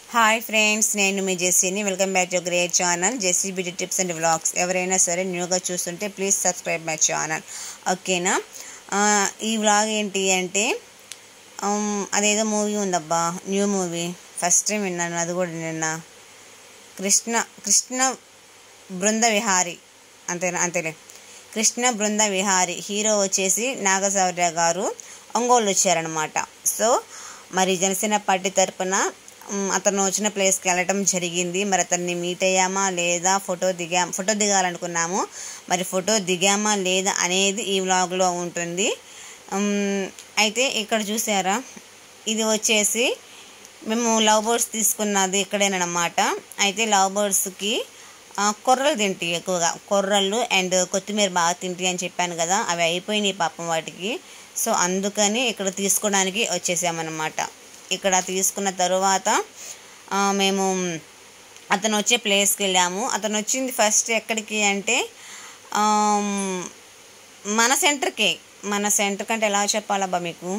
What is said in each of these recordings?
hi friends నేను మీ జెస్సీని welcome back to great channel Jessie beauty tips and vlogs ఎవరైనా సరే న్యూగా చూస్తుంటే ప్లీజ్ సబ్స్క్రైబ్ మై ఛానల్ ఓకేనా ఆ, ఈ వ్లాగ్ ఏంటి అంటే ఉమ్, అదేదో మూవీ ఉందబ్బా న్యూ మూవీ ఫస్ట్ టైం విన్నాను అది కూడా నిన్న కృష్ణ కృష్ణ బృంద విహారి అంతేనా అంతేలే కృష్ణ బృంద విహారి హీరో వచ్చేసి నాగశౌర్య గారు ఒంగోలు వచ్చారనమాట సో మరి జనసేన పార్టీ తరపున మ్, అతను వచ్చిన ప్లేస్కి వెళ్ళటం జరిగింది మరి అతన్ని మీట్ అయ్యామా లేదా ఫోటో దిగా ఫోటో దిగాలనుకున్నాము మరి ఫోటో దిగామా లేదా అనేది ఈ వ్లాగ్లో ఉంటుంది మ్, అయితే ఇక్కడ చూసారా ఇది వచ్చేసి మేము లవ్ బర్డ్స్ తీసుకున్నది ఇక్కడేనమాట అయితే లవ్ బర్డ్స్కి ఆ, కొర్రలు తింటాయి ఎక్కువగా కొర్రలు అండ్ కొత్తిమీర బాగా తింటాయి అని చెప్పాను కదా అవి అయిపోయినాయి పాపం వాటికి సో అందుకని ఇక్కడ తీసుకోవడానికి వచ్చేసామన్నమాట ఇక్కడ తీసుకున్న తరువాత ఆ, మేము అతను వచ్చే ప్లేస్కి వెళ్ళాము అతను వచ్చింది ఫస్ట్ ఎక్కడికి అంటే ఆమ్, మన సెంటర్కే మన సెంటర్ కంటే ఎలా చెప్పాలబ్బా మీకు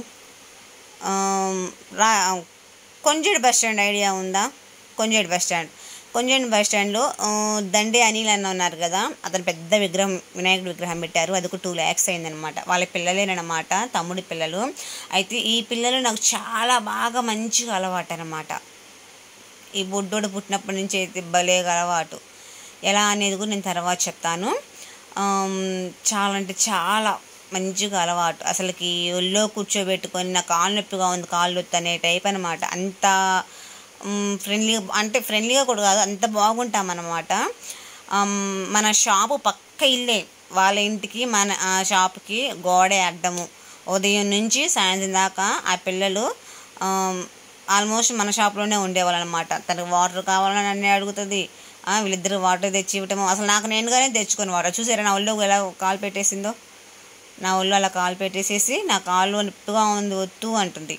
ఆమ్, రా కొంజేడు బస్ స్టాండ్ ఐడియా ఉందా Konjedu bus stand Konjedu bus స్టాండ్లో ఆ, దండే అనిల్ అన్న ఉన్నారు కదా అతను పెద్ద విగ్రహం వినాయకుడి విగ్రహం పెట్టారు అది ఒక టూ ల్యాక్స్ అయిందనమాట వాళ్ళ పిల్లలేనమాట తమ్ముడి పిల్లలు అయితే ఈ పిల్లలు నాకు చాలా బాగా మంచిగా అలవాటు అనమాట ఈ బుడ్డోడు పుట్టినప్పటి నుంచి అయితే భలేగా అలవాటు ఎలా అనేది కూడా నేను తర్వాత చెప్తాను ఆమ్, చాలా అంటే చాలా మంచిగా అలవాటు అసలుకి ఒళ్ళో కూర్చోబెట్టుకొని నా కాళ్ళు నొప్పిగా ఉంది కాళ్ళు నొప్పి అనే టైప్ అనమాట అంత ఫ్రెండ్లీగా అంటే ఫ్రెండ్లీగా కూడా కాదు అంత బాగుంటామన్నమాట ఆమ్, మన షాపు పక్క ఇల్లే వాళ్ళ ఇంటికి మన ఆ షాప్కి గోడే అడ్డము ఉదయం నుంచి సాయంత్రం దాకా ఆ పిల్లలు ఆమ్, ఆల్మోస్ట్ మన షాప్లోనే ఉండేవాళ్ళు అనమాట తనకు వాటర్ కావాలని అన్నీ అడుగుతుంది ఆ, వీళ్ళిద్దరు వాటర్ తెచ్చి ఇవ్వటము అసలు నాకు నేనుగానే తెచ్చుకొని వాటర్ చూసారా నా ఒళ్ళు ఎలా కాలు పెట్టేసిందో నా ఒళ్ళు అలా కాలు పెట్టేసేసి నా కాళ్ళు నొప్పిగా ఉంది వద్దు అంటుంది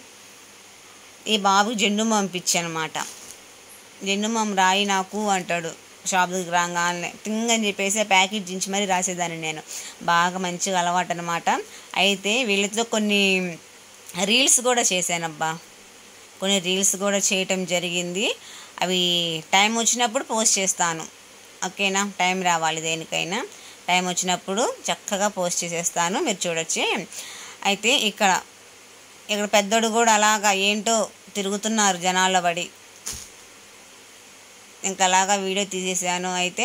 ఈ బాబుకి జెండు పంపించి అనమాట జెండు మమ్ రాయి నాకు అంటాడు షాప్ దగ్గర రాగానే టింగ్ అని చెప్పేసి ఆ ప్యాకెట్ దించి మరీ రాసేదాన్ని నేను బాగా మంచిగా అలవాటు అనమాట అయితే వీళ్ళతో కొన్ని రీల్స్ కూడా చేశానబ్బా కొన్ని రీల్స్ కూడా చేయటం జరిగింది అవి టైం వచ్చినప్పుడు పోస్ట్ చేస్తాను ఓకేనా టైం రావాలి దేనికైనా టైం వచ్చినప్పుడు చక్కగా పోస్ట్ చేసేస్తాను మీరు చూడొచ్చు అయితే ఇక్కడ ఇక్కడ పెద్దోడు కూడా అలాగా ఏంటో తిరుగుతున్నారు జనాల్లో పడి ఇంకా అలాగా వీడియో తీసేసాను అయితే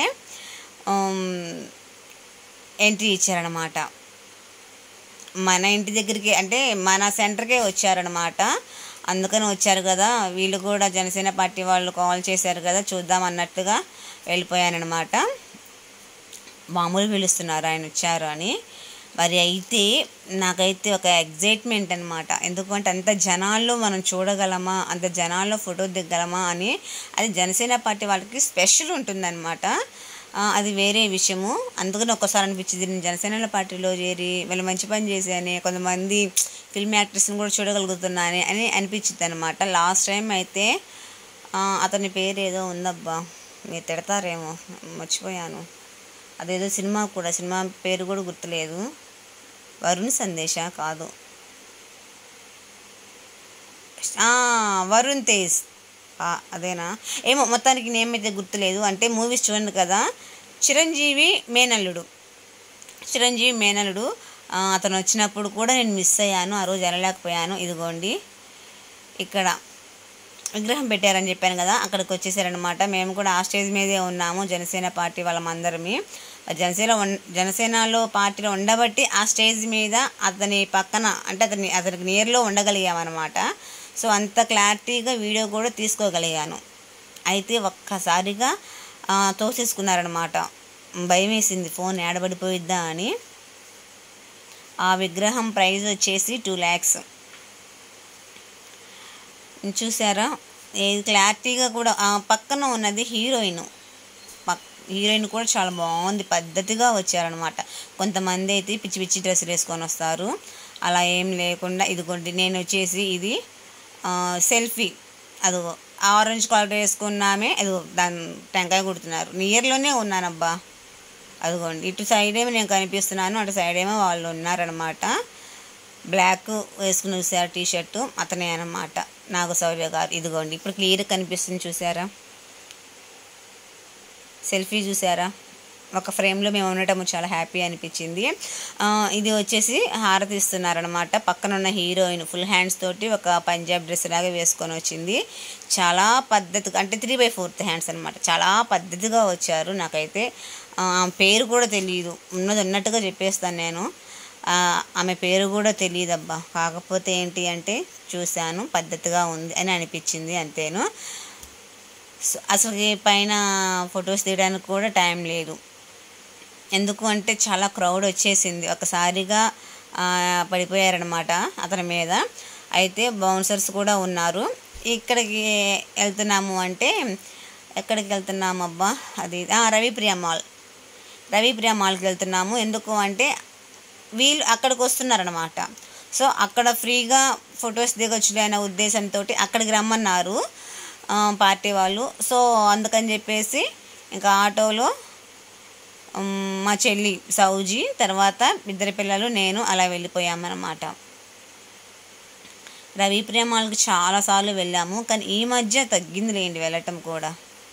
ఎంట్రీ ఇచ్చారనమాట మన ఇంటి దగ్గరికి అంటే మన సెంటర్కే వచ్చారనమాట అందుకని వచ్చారు కదా వీళ్ళు కూడా జనసేన పార్టీ వాళ్ళు కాల్ చేశారు కదా చూద్దాం అన్నట్టుగా వెళ్ళిపోయానమాట మామూలు పిలుస్తున్నారు ఆయన వచ్చారు అని మరి అయితే నాకైతే ఒక ఎగ్జైట్మెంట్ అనమాట ఎందుకంటే అంత జనాల్లో మనం చూడగలమా అంత జనాల్లో ఫోటో దిగలమా అని అది జనసేన పార్టీ వాళ్ళకి స్పెషల్ ఉంటుందన్నమాట ఆ, అది వేరే విషయము అందుకని ఒక్కసారి అనిపించింది నేను జనసేన పార్టీలో చేరి వీళ్ళు మంచి పని చేశాను కొంతమంది ఫిల్మ్ యాక్టర్స్ని కూడా చూడగలుగుతున్నాను అని అనిపించింది అనమాట లాస్ట్ టైం అయితే ఆ, అతని పేరు ఏదో ఉందబ్బా మీరు తిడతారేమో మర్చిపోయాను అదేదో సినిమా కూడా సినిమా పేరు కూడా గుర్తులేదు వరుణ్ సందేశ కాదు ఆ, వరుణ్ తేజ్ ఆ, అదేనా ఏమో మొత్తానికి నేమ్ అయితే గుర్తులేదు అంటే మూవీస్ చూడండి కదా చిరంజీవి మేనల్లుడు చిరంజీవి మేనల్లుడు ఆ, అతను వచ్చినప్పుడు కూడా నేను మిస్ అయ్యాను ఆ రోజు వెళ్ళలేకపోయాను ఇదిగోండి ఇక్కడ విగ్రహం పెట్టారని చెప్పాను కదా అక్కడికి వచ్చేసారనమాట మేము కూడా ఆ స్టేజ్ మీదే ఉన్నాము జనసేన పార్టీ వాళ్ళమందరమే జనసేన ఉన్- జనసేనలో పార్టీలో ఉండబట్టి ఆ స్టేజ్ మీద అతని పక్కన అంటే అతని అతనికి నియర్లో ఉండగలిగామన్నమాట సో అంత క్లారిటీగా వీడియో కూడా తీసుకోగలిగాను అయితే ఒక్కసారిగా ఆ, తోసేసుకున్నారనమాట భయం వేసింది ఫోన్ ఏడబడిపోయిద్దా అని ఆ విగ్రహం ప్రైస్ వచ్చేసి టూ ల్యాక్స్ చూసారా ఏది క్లారిటీగా కూడా ఆ పక్కన ఉన్నది హీరోయిన్ పక్ హీరోయిన్ కూడా చాలా బాగుంది పద్ధతిగా వచ్చారనమాట కొంతమంది అయితే పిచ్చి పిచ్చి డ్రెస్సులు వేసుకొని వస్తారు అలా ఏం లేకుండా ఇదిగోండి నేను వచ్చేసి ఇది ఆ, సెల్ఫీ అదిగో ఆరెంజ్ కలర్ వేసుకున్నామే అదిగో దాని టెంకాయ కుడుతున్నారు నియర్లోనే ఉన్నానబ్బా అదిగోండి ఇటు సైడ్ ఏమో నేను కనిపిస్తున్నాను అటు సైడ్ ఏమో వాళ్ళు ఉన్నారనమాట బ్లాక్ వేసుకుని చూసారు టీ షర్టు అతనే అనమాట నాగశౌర్య గారు ఇదిగోండి ఇప్పుడు క్లియర్ కనిపిస్తుంది చూసారా సెల్ఫీ చూసారా ఒక ఫ్రేమ్లో మేము ఉండటం చాలా హ్యాపీ అనిపించింది ఆ, ఇది వచ్చేసి హారతి ఇస్తున్నారనమాట పక్కన ఉన్న హీరోయిన్ ఫుల్ హ్యాండ్స్ తోటి ఒక పంజాబ్ డ్రెస్ లాగా వేసుకొని వచ్చింది చాలా పద్ధతిగా అంటే త్రీ బై ఫోర్త్ హ్యాండ్స్ అనమాట చాలా పద్ధతిగా వచ్చారు నాకైతే ఆ, పేరు కూడా తెలియదు ఉన్నది ఉన్నట్టుగా చెప్పేస్తాను నేను ఆ, ఆమె పేరు కూడా తెలియదబ్బా కాకపోతే ఏంటి అంటే చూశాను పద్ధతిగా ఉంది అని అనిపించింది అంతేను సో అసలు ఈ పైన ఫొటోస్ తీయడానికి కూడా టైం లేదు ఎందుకు అంటే చాలా క్రౌడ్ వచ్చేసింది ఒకసారిగా ఆ, పడిపోయారనమాట అతని మీద అయితే బౌన్సర్స్ కూడా ఉన్నారు ఇక్కడికి వెళ్తున్నాము అంటే ఎక్కడికి వెళ్తున్నాము అబ్బా అది ఆ, రవిప్రియ మాల్ రవిప్రియ మాల్కి వెళ్తున్నాము ఎందుకు అంటే వీళ్ళు అక్కడికి వస్తున్నారనమాట సో అక్కడ ఫ్రీగా ఫొటోస్ దిగొచ్చులే అనే ఉద్దేశంతో అక్కడికి రమ్మన్నారు ఆ, పార్టీ వాళ్ళు సో అందుకని చెప్పేసి ఇంకా ఆటోలో ఉమ్, మా చెల్లి సౌజీ తర్వాత ఇద్దరు పిల్లలు నేను అలా వెళ్ళిపోయామన్నమాట రవి ప్రేమాలకు చాలాసార్లు వెళ్ళాము కానీ ఈ మధ్య తగ్గింది లేండి వెళ్ళటం కూడా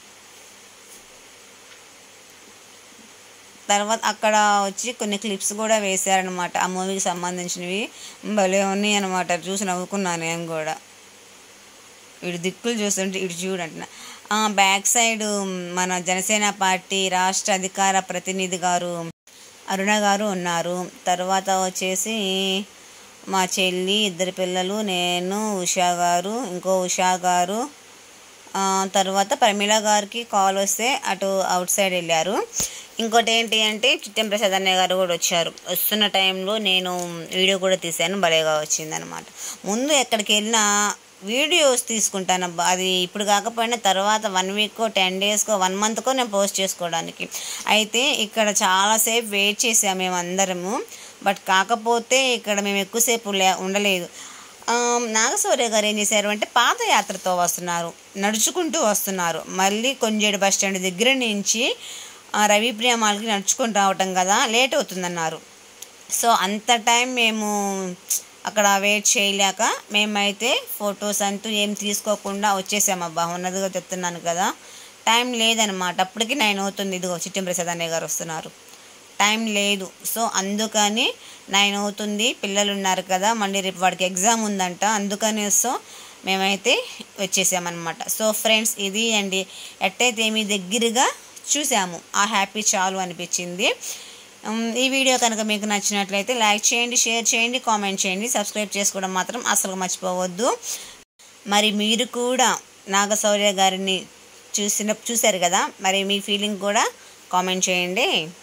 తర్వాత అక్కడ వచ్చి కొన్ని క్లిప్స్ కూడా వేశారనమాట ఆ మూవీకి సంబంధించినవి భలే ఉన్నాయి అనమాట చూసి నవ్వుకున్నాను నేను కూడా ఇటు దిక్కులు చూస్తుంటే ఇటు చూడంటున్నా ఆ, బ్యాక్ సైడ్ మన జనసేన పార్టీ రాష్ట్ర అధికార ప్రతినిధి గారు అరుణ గారు ఉన్నారు తర్వాత వచ్చేసి మా చెల్లి ఇద్దరు పిల్లలు నేను ఉషా గారు ఇంకో ఉషా గారు ఆ, తర్వాత ప్రమీల గారికి కాల్ వస్తే అటు అవుట్ సైడ్ వెళ్ళారు ఇంకోటి ఏంటి అంటే చిట్టెం ప్రసాద్ అన్నయ్య గారు కూడా వచ్చారు వస్తున్న టైంలో నేను వీడియో కూడా తీశాను భలేగా వచ్చిందనమాట ముందు ఎక్కడికి వెళ్ళినా వీడియోస్ తీసుకుంటానబ్బా అది ఇప్పుడు కాకపోయినా తర్వాత వన్ వీక్కో టెన్ డేస్కో వన్ మంత్కో నేను పోస్ట్ చేసుకోవడానికి అయితే ఇక్కడ చాలాసేపు వెయిట్ చేసాము మేము అందరము బట్ కాకపోతే ఇక్కడ మేము ఎక్కువసేపు లే ఉండలేదు ఆ, నాగశౌర్య గారు ఏం చేశారు అంటే పాదయాత్రతో వస్తున్నారు నడుచుకుంటూ వస్తున్నారు మళ్ళీ కొంజేడు బస్ స్టాండ్ దగ్గర నుంచి ఆ, రవిప్రియ మాల్కి నడుచుకుంటూ రావటం కదా లేట్ అవుతుందన్నారు సో అంత టైం మేము అక్కడ వెయిట్ చేయలేక మేమైతే ఫొటోస్ అంటూ ఏం తీసుకోకుండా వచ్చేసామబ్బా ఉన్నదిగా చెప్తున్నాను కదా టైం లేదనమాట అప్పటికి నైన్ అవుతుంది ఇదిగో చిట్టం ప్రసాద్ అన్నయ్య గారు వస్తున్నారు టైం లేదు సో అందుకని నైన్ అవుతుంది పిల్లలు ఉన్నారు కదా మళ్ళీ రేపు వాడికి ఎగ్జామ్ ఉందంట అందుకని సో మేమైతే వచ్చేసామన్నమాట సో ఫ్రెండ్స్ ఇది అండి ఎట్టయితే మీ దగ్గరగా చూసాము ఆ హ్యాపీ చాలు అనిపించింది ఉమ్, ఈ వీడియో కనుక మీకు నచ్చినట్లయితే లైక్ చేయండి షేర్ చేయండి కామెంట్ చేయండి సబ్స్క్రైబ్ చేసుకోవడం మాత్రం అసలు మర్చిపోవద్దు మరి మీరు కూడా నాగశౌర్య గారిని చూసిన చూశారు కదా మరి మీ ఫీలింగ్ కూడా కామెంట్ చేయండి